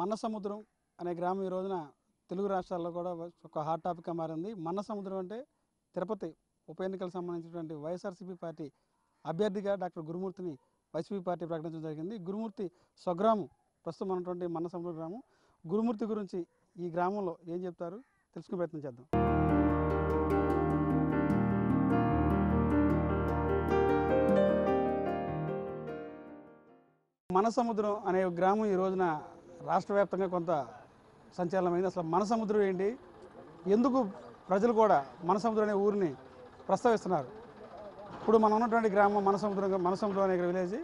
మన్న సముద్రం అనే గ్రామం ఈ రోజున తెలుగు రాష్ట్రాల్లో కూడా ఒక హాట్ టాపిక్గా మారింది మన్న సముద్రం అంటే తిరుపతి ఉప ఎన్నికలకు సంబంధించినటువంటి వైఎస్ఆర్సీపీ పార్టీ అభ్యర్థిగా డాక్టర్ గురుమూర్తిని వైసీపీ పార్టీ ప్రకటించడం జరిగింది గురుమూర్తి స్వగ్రామం ప్రస్తుతం ఉన్నటువంటి మన్న సముద్రం గ్రామం గురుమూర్తి గురించి ఈ గ్రామంలో ఏం చెప్తారు తెలుసుకునే ప్రయత్నం చేద్దాం మన సముద్రం అనే గ్రామం ఈ రోజున రాష్ట్ర వ్యాప్తంగా కొంత సంచలనమైంది అసలు మన సముద్రం ఏంటి ఎందుకు ప్రజలు కూడా మన సముద్రం అనే ఊరిని ప్రస్తావిస్తున్నారు ఇప్పుడు మనం ఉన్నటువంటి గ్రామం మన సముద్రం మన సముద్రం అనే విలేజ్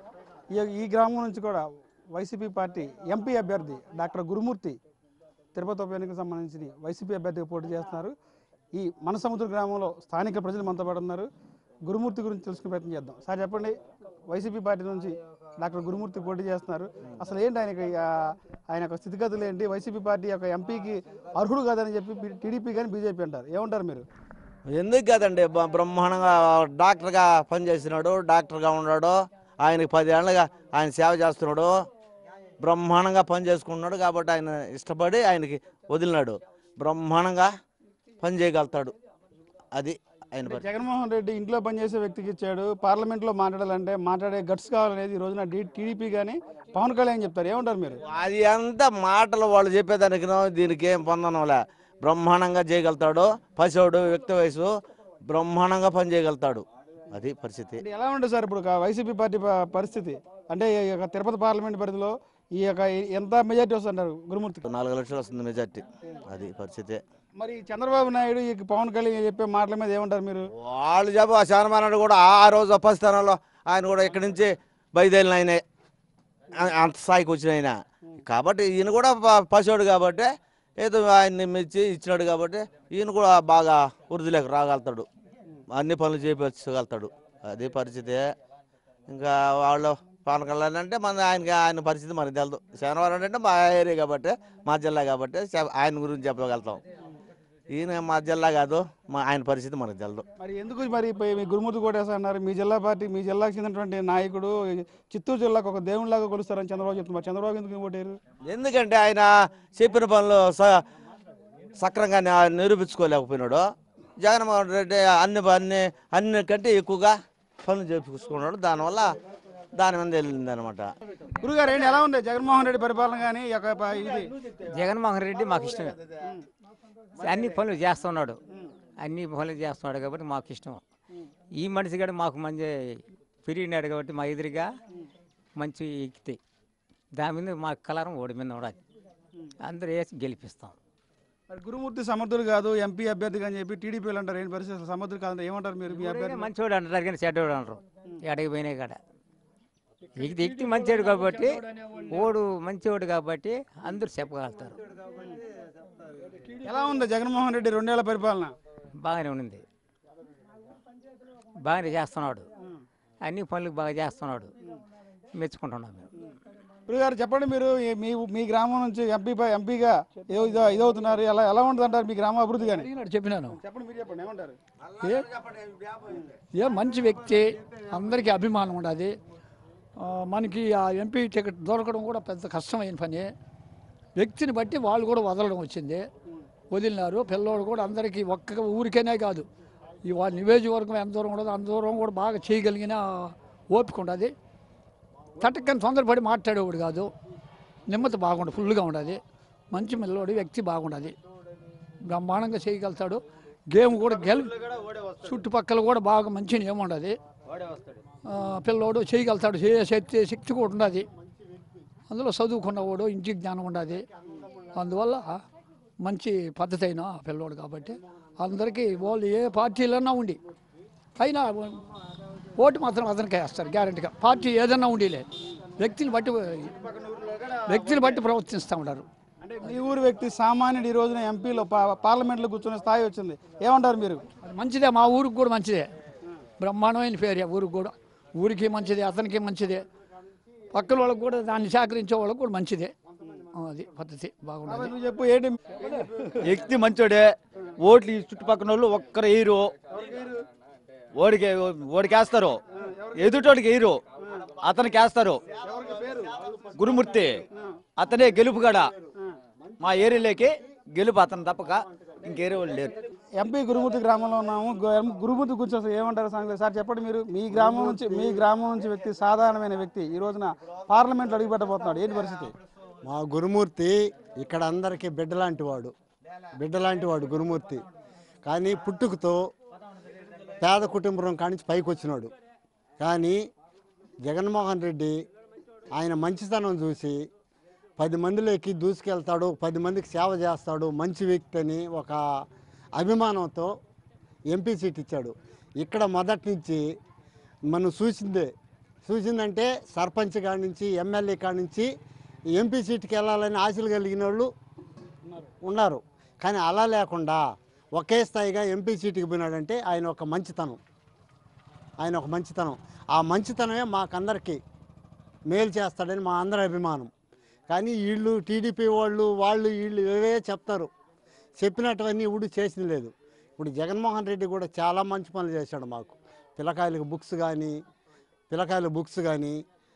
ఈ ఈ గ్రామం నుంచి కూడా వైసీపీ పార్టీ ఎంపీ అభ్యర్థి డాక్టర్ గురుమూర్తి తిరుపతి ఉప ఎన్నికకు సంబంధించి వైసీపీ అభ్యర్థిగా పోటీ చేస్తున్నారు ఈ మన సముద్ర గ్రామంలో స్థానిక ప్రజలు మనతో పాటు ఉన్నారు గురుమూర్తి గురించి తెలుసుకునే ప్రయత్నం చేద్దాం సార్ చెప్పండి వైసీపీ పార్టీ నుంచి డాక్టర్ గురుమూర్తి పోటీ చేస్తున్నారు అసలు ఏంటి ఆయనకి ఆ, ఆయన యొక్క స్థితిగతులు ఏంటి వైసీపీ పార్టీ యొక్క ఎంపీకి అర్హుడు కాదని చెప్పి టీడీపీ కానీ బీజేపీ అంటారు ఏమంటారు మీరు ఎందుకు కదండి బ- బ్రహ్మాండంగా డాక్టర్గా పనిచేస్తున్నాడు డాక్టర్గా ఉన్నాడు ఆయనకి పదేళ్ళగా ఆయన సేవ చేస్తున్నాడు బ్రహ్మాండంగా పని చేసుకుంటున్నాడు కాబట్టి ఆయన ఇష్టపడి ఆయనకి వదిలినాడు బ్రహ్మాండంగా పని చేయగలుగుతాడు అది ఆయన అంటే పరిస్థితి. జగన్మోహన్ రెడ్డి ఇంట్లో పనిచేసే వ్యక్తికి ఇచ్చాడు పార్లమెంట్లో మాట్లాడాలంటే మాట్లాడే గట్స్ కావాలనేది ఈ రోజున టీడీపీ కానీ పవన్ కళ్యాణ్ చెప్తారు ఏమంటారు మీరు అది అంతా మాటలు వాళ్ళు చెప్పేదానికి దీనికి ఏం పొందనంలే బ్రహ్మాండంగా చేయగలుగుతాడు పసివాడు వ్యక్తి వయసు బ్రహ్మాండంగా పని చేయగలుగుతాడు అది పరిస్థితి అంటే ఎలా ఉంటుంది సార్ ఇప్పుడు ఒక వైసీపీ పార్టీ ప- పరిస్థితి అంటే ఈ యొక్క తిరుపతి పార్లమెంట్ పరిధిలో ఈ యొక్క ఎంత మెజార్టీ వస్తుంటారు గురుమూర్తికి నాలుగు లక్షలు వస్తుంది మెజార్టీ అది పరిస్థితి మరి చంద్రబాబు నాయుడు ఈ పవన్ కళ్యాణ్ చెప్పే మాటల మీద ఏమంటారు మీరు వాళ్ళు చెప్పు ఆ శానమానాడు కూడా ఆ రోజు అప్పస్థానంలో ఆయన కూడా ఇక్కడి నుంచి బయలుదేరిన ఆయనే ఆ- అంత స్థాయికి వచ్చిన ఆయన కాబట్టి ఈయన కూడా ప- పసివాడు కాబట్టి ఏదో ఆయన్ని మెచ్చి ఇచ్చినాడు కాబట్టి ఈయన కూడా బాగా వృద్ధిలోకి రాగలుగుతాడు అన్ని పనులు చేపించగలుగుతాడు అది పరిస్థితి ఇంకా వాళ్ళు పవన్ కళ్యాణ్ అంటే మన ఆయనకి ఆయన పరిస్థితి మనకు తెలదు శనివారం అంటే మా ఏరియా కాబట్టి మా జిల్లా కాబట్టి చె- ఆయన గురించి చెప్పగలుగుతాం ఈయన మా జిల్లా కాదు మా ఆయన పరిస్థితి మనకు తెలదు మరి ఎందుకు మరి పోయి మీ గురుమూర్తి కోటేస్తున్నారు మీ జిల్లా పార్టీ మీ జిల్లాకు చెందినటువంటి నాయకుడు చిత్తూరు జిల్లాకు ఒక దేవునిలాగా కొలుస్తారని చంద్రబాబు చెప్తున్నారు చంద్రబాబు ఎందుకు ఓటారు ఎందుకంటే ఆయన చెప్పిన పనులు స- సక్రంగా ని- నిరూపించుకోలేకపోయినాడు జగన్మోహన్ రెడ్డి అన్ని అన్ని అన్ని కంటే ఎక్కువగా పనులు చేపించుకున్నాడు దానివల్ల దాని మీద వెళ్ళింది అనమాట గురుగారు ఏంటి ఎలా ఉంది జగన్మోహన్ రెడ్డి పరిపాలన కానీ ఈ యొక్క ప- ఇది జగన్మోహన్ రెడ్డి మాకు ఇష్టమే అన్ని పనులు చేస్తున్నాడు అన్ని పనులు చేస్తున్నాడు కాబట్టి మాకు ఇష్టం ఈ మనిషి కూడా మాకు మంచి పెరిగినాడు కాబట్టి మా ఎదురుగా మంచి ఎక్కితాయి దాని మీద మా కలరం ఓడి మీద ఉండాలి అందరూ వేసి గెలిపిస్తాం మరి గురుమూర్తి సమర్థుడు కాదు ఎంపీ అభ్యర్థి అని చెప్పి టీడీపీలు అంటారు ఏంటి పరిస్థితి అసలు సమర్థుడు కాదంటే ఏమంటారు మీరు మీ అభ్యర్థి మంచివాడు అంటారు కానీ చెడ్డవాడు అంటారు ఎడకి పోయినాయి కాడ ఎక్కి ఎక్కి మంచివాడు కాబట్టి ఓడు మంచివాడు కాబట్టి అందరూ చెప్పగలుగుతారు ఎలా ఉంది జగన్మోహన్ రెడ్డి రెండేళ్ల పరిపాలన బాగానే ఉంది బాగానే చేస్తున్నాడు అన్ని పనులు బాగా చేస్తున్నాడు మెచ్చుకుంటున్నాం మేము గురుగారు చెప్పండి మీరు ఈ మీ మీ గ్రామం నుంచి ఎంపీ ఎంపీగా ఏదో ఇదో ఇదవుతున్నారు ఎలా ఎలా ఉంటుంది అంటారు మీ గ్రామ అభివృద్ధి కానీ అడిగినాడు చెప్పినాను చెప్పండి మీరు చెప్పండి ఏమంటారు ఏ ఏ మంచి వ్యక్తి అందరికీ అభిమానం ఉండదు మనకి ఆ ఎంపీ టికెట్ దొరకడం కూడా పెద్ద కష్టమైన పని వ్యక్తిని బట్టి వాళ్ళు కూడా వదలడం వచ్చింది వదిలినారు పిల్లోడు కూడా అందరికీ ఒక్క ఊరికైనా కాదు ఈ వాళ్ళ నియోజకవర్గం ఎంత దూరం ఉండదు అంత దూరం కూడా బాగా చేయగలిగిన ఓపిక ఉండదు తటక్కని తొందరపడి మాట్లాడేవాడు కాదు నిమ్మతి బాగుండదు ఫుల్గా ఉండదు మంచి పిల్లోడు వ్యక్తి బాగుండదు బ్రహ్మాండంగా చేయగలుగుతాడు గేమ్ కూడా గెల్ చుట్టుపక్కల కూడా బాగా మంచి ఏముండదు పిల్లోడు చేయగలుగుతాడు చేయ శక్తి శక్తి కూడా ఉండదు అందులో చదువుకున్నవాడు ఇంటి జ్ఞానం ఉండదు అందువల్ల మంచి పద్ధతి అయిన పిల్లోడు కాబట్టి అందరికీ వాళ్ళు ఏ పార్టీలన్నా ఉండి అయినా ఓటు మాత్రం అతనికే వేస్తారు గ్యారంటీగా పార్టీ ఏదన్నా ఉండిలే వ్యక్తిని బట్టి వ్యక్తిని బట్టి ప్రవర్తిస్తూ ఉంటారు అంటే మీ ఊరు వ్యక్తి సామాన్యుడు ఈ రోజున ఎంపీలో పా- పార్లమెంట్లో కూర్చునే స్థాయి వచ్చింది ఏమంటారు మీరు అది మంచిదే మా ఊరికి కూడా మంచిదే బ్రహ్మాండమైన పేరు ఆ ఊరికి కూడా ఊరికి మంచిదే అతనికి మంచిదే పక్కన వాళ్ళకి కూడా దాన్ని సహకరించే వాళ్ళకి కూడా మంచిదే ఆ, అది పద్ధతి బాగున్నది నువ్వు చెప్పు ఏంటి వ్యక్తి మంచోడే ఓట్లు ఈ చుట్టుపక్కల వాళ్ళు ఒక్కరు వేయరు ఓడికి ఓడికేస్తారు ఎదుటోడికి వేయరు అతనికి వేస్తారు గురుమూర్తి అతనే గెలుపు గడ మా ఏరియాలోకి గెలుపు అతను తప్పక ఇంకేరే వాళ్ళు లేరు ఎంపీ గురుమూర్తి గ్రామంలో ఉన్నాము గు- ఎం- గురుమూర్తి గురించి అసలు ఏమంటారు సంగతి సార్ చెప్పండి మీరు మీ గ్రామం నుంచి మీ గ్రామం నుంచి వ్యక్తి సాధారణమైన వ్యక్తి ఈ రోజున పార్లమెంట్లో అడుగుపెట్టబోతున్నాడు ఏంటి పరిస్థితి మా గురుమూర్తి ఇక్కడ అందరికీ బిడ్డ లాంటి వాడు బిడ్డ లాంటి వాడు గురుమూర్తి కానీ పుట్టుకతో పేద కుటుంబం కానించి పైకి వచ్చినాడు కానీ జగన్మోహన్ రెడ్డి ఆయన మంచితనం చూసి పది మందిలోకి దూసుకెళ్తాడు పది మందికి సేవ చేస్తాడు మంచి వ్యక్తి అని ఒక అభిమానంతో ఎంపీ సీట్ ఇచ్చాడు ఇక్కడ మొదటి నుంచి మనం చూసిందే చూసిందంటే సర్పంచ్ కాడి నుంచి ఎమ్మెల్యే కాడి నుంచి ఎంపీ సీట్కి వెళ్ళాలని ఆశలు కలిగిన వాళ్ళు ఉన్నారు కానీ అలా లేకుండా ఒకే స్థాయిగా ఎంపీ సీటుకి పోయినాడంటే ఆయన ఒక మంచితనం ఆయన ఒక మంచితనం ఆ మంచితనమే మాకందరికీ మేలు చేస్తాడని మా అందరి అభిమానం కానీ వీళ్ళు టీడీపీ వాళ్ళు వాళ్ళు వీళ్ళు ఇవే చెప్తారు చెప్పినటువన్నీ ఇప్పుడు చేసింది లేదు ఇప్పుడు జగన్మోహన్ రెడ్డి కూడా చాలా మంచి పనులు చేశాడు మాకు పిల్లకాయలకు బుక్స్ కానీ పిల్లకాయల బుక్స్ కానీ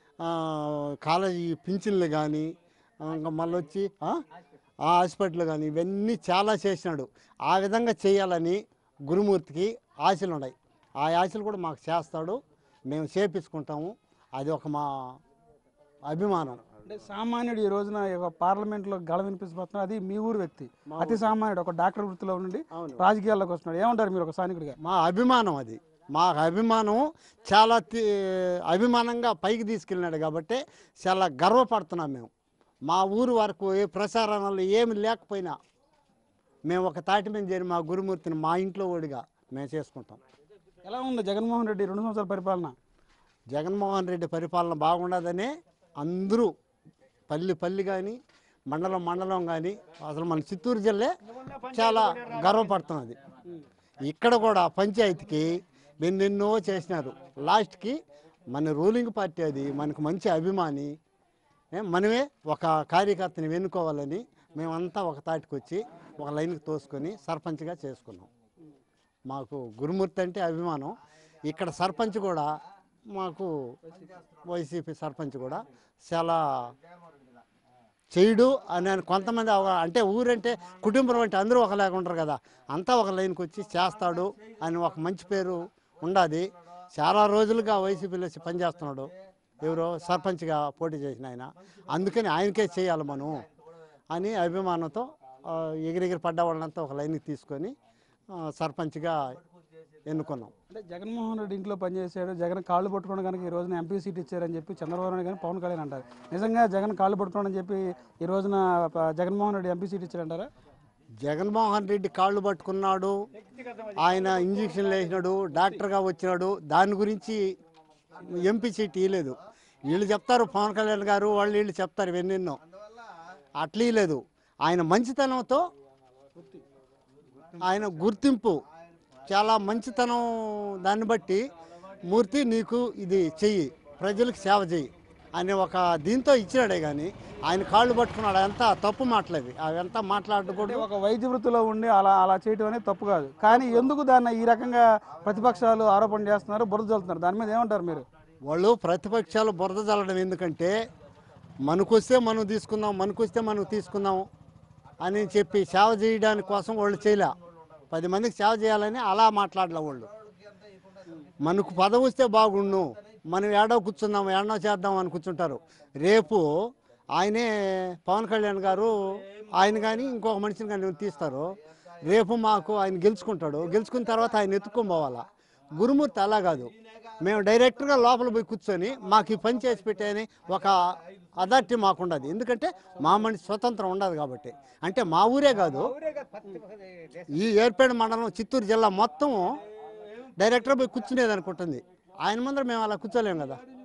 కాలేజీ పింఛన్లు కానీ ఇంకా మళ్ళీ వచ్చి ఆ? ఆ హాస్పిటల్ కానీ ఇవన్నీ చాలా చేసినాడు ఆ విధంగా చేయాలని గురుమూర్తికి ఆశలు ఉన్నాయి ఆ ఆశలు కూడా మాకు చేస్తాడు మేము చేపించుకుంటాము అది ఒక మా అభిమానం అంటే సామాన్యుడు ఈ రోజున ఈ యొక్క పార్లమెంట్లో గళ వినిపిస్తున్నారు అది మీ ఊరు వ్యక్తి అతి సామాన్యుడు ఒక డాక్టర్ వృత్తిలో ఉండి రాజకీయాల్లోకి వస్తున్నాడు ఏమంటారు మీరు ఒక స్థానికుడిగా మా అభిమానం అది మా అభిమానం చాలా తి- అభిమానంగా పైకి తీసుకెళ్ళినాడు కాబట్టి చాలా గర్వపడుతున్నాం మేము మా ఊరు వరకు ఏ ప్రసారణలు ఏమి లేకపోయినా మేము ఒక తాటి మీద చేరి మా గురుమూర్తిని మా ఇంట్లో ఓడిగా మేము చేసుకుంటాం ఎలా ఉంది జగన్మోహన్ రెడ్డి రెండు సంవత్సరాల పరిపాలన జగన్మోహన్ రెడ్డి పరిపాలన బాగుండదని అందరూ పల్లి పల్లి కానీ మండలం మండలం కానీ అసలు మన చిత్తూరు జిల్లా చాలా గర్వపడుతున్నది ఇక్కడ కూడా పంచాయతీకి ఎన్నెన్నో చేసినారు లాస్ట్కి మన రూలింగ్ పార్టీ అది మనకు మంచి అభిమాని ఏ, మనమే ఒక కార్యకర్తని వెన్నుకోవాలని మేమంతా ఒక తాటికి వచ్చి ఒక లైన్కి తోసుకొని సర్పంచ్గా చేసుకున్నాం మాకు గురుమూర్తి అంటే అభిమానం ఇక్కడ సర్పంచ్ కూడా మాకు వైసీపీ సర్పంచ్ కూడా చాలా చేయడు అని అని కొంతమంది ఒక- అంటే ఊరంటే కుటుంబం అంటే అందరూ ఒకలాగా ఉంటారు కదా అంతా ఒక లైన్కి వచ్చి చేస్తాడు అని ఒక మంచి పేరు ఉండాది చాలా రోజులుగా వైసీపీలో వచ్చి పనిచేస్తున్నాడు ఎవరో సర్పంచ్గా పోటీ చేసిన ఆయన అందుకని ఆయనకే చేయాలి మనం అని అభిమానంతో ఆ, ఎగిరెగిరి పడ్డ వాళ్ళంతా ఒక లైన్కి తీసుకొని ఆ, సర్పంచ్గా ఎన్నుకున్నాం అంటే జగన్మోహన్ రెడ్డి ఇంట్లో పనిచేశాడు జగన్ కాళ్ళు పట్టుకోవడం కనుక ఈ రోజున ఎంపీ సీట్ ఇచ్చారని చెప్పి చంద్రబాబు నాయుడు కానీ పవన్ కళ్యాణ్ అంటారు నిజంగా జగన్ కాళ్ళు పట్టుకోవడం చెప్పి ఈ రోజున ప- జగన్మోహన్ రెడ్డి ఎంపీ సీట్ ఇచ్చారంటారా జగన్మోహన్ రెడ్డి కాళ్ళు పట్టుకున్నాడు ఆయన ఇంజక్షన్లు వేసినాడు డాక్టర్గా వచ్చినాడు దాని గురించి ఎంపీ సీట్ ఇవ్వలేదు వీళ్ళు చెప్తారు పవన్ కళ్యాణ్ గారు వాళ్ళు వీళ్ళు చెప్తారు ఇవన్నెన్నో అట్లా ఇవ్వలేదు ఆయన మంచితనంతో ఆయన గుర్తింపు చాలా మంచితనం దాన్ని బట్టి మూర్తి నీకు ఇది చెయ్యి ప్రజలకు సేవ చెయ్యి అని ఒక దీంతో ఇచ్చినాడే కానీ ఆయన కాళ్ళు పట్టుకున్నాడు అదంతా తప్పు మాటలేదు అవంతా అంటే మాట్లాడకూడదు ఒక వైద్య వృత్తిలో ఉండి అలా అలా చేయటం అనేది తప్పు కాదు కానీ ఎందుకు దాన్ని ఈ రకంగా ప్రతిపక్షాలు ఆరోపణ చేస్తున్నారు బురద చల్లుతున్నారు దాని మీద ఏమంటారు మీరు వాళ్ళు ప్రతిపక్షాలు బురద చల్లడం ఎందుకంటే మనకొస్తే మనం తీసుకుందాం మనకొస్తే మనం తీసుకుందాం అని చెప్పి సేవ చేయడానికి కోసం వాళ్ళు చేయలే పది మందికి సేవ చేయాలని అలా మాట్లాడలే వాళ్ళు మనకు పదవి వస్తే బాగుండు మనం ఏడో కూర్చుందాం ఏడో చేద్దాం అని కూర్చుంటారు రేపు ఆయనే పవన్ కళ్యాణ్ గారు ఆయన కానీ ఇంకొక మనిషిని కానీ తీస్తారు రేపు మాకు ఆయన గెలుచుకుంటాడు గెలుచుకున్న తర్వాత ఆయన ఎత్తుకొని పోవాలా గురుమూర్తి అలా కాదు మేము డైరెక్ట్గా లోపల పోయి కూర్చొని మాకు ఈ పని చేసి పెట్టాయని ఒక అథారిటీ మాకు ఉండదు ఎందుకంటే మా మనిషి స్వతంత్రం ఉండదు కాబట్టి అంటే మా ఊరే కాదు ఈ ఏర్పేట మండలం చిత్తూరు జిల్లా మొత్తం డైరెక్టర్ పోయి కూర్చునేది అనుకుంటుంది ఆయన ముందర మేము అలా కూర్చోలేం కదా